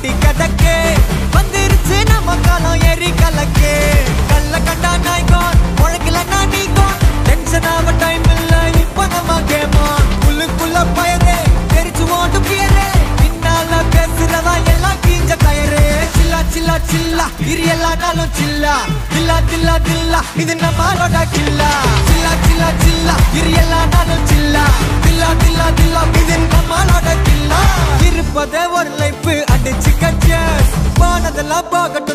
கட்டி கதக்கே வந்துருச்சு நம்ம காலம் ஏறி கலக்கே கல்ல கண்டா நாய்கான் உழைக்கலன்னா நீகான் டென்ஷன் ஆக டைம் இல்ல இப்ப நம்ம கேமா உள்ளுக்குள்ள பயரே தெரிச்சு ஓட்டு பியரே பின்னால பேசுறதா எல்லாம் கீஞ்ச கயரே சில்லா சில்லா சில்லா இரு எல்லா நாளும் சில்லா தில்லா தில்லா தில்லா இது நம்மளோட கில்லா சில்லா சில்லா சில்லா இரு எல்லா நாளும் சில்லா தில்லா தில்லா தில்லா இது நம்மளோட கில்லா இருப்பதே ஒரு லைஃப் அடிச்சு கச்சஸ் போனதெல்லாம் போகட்டும்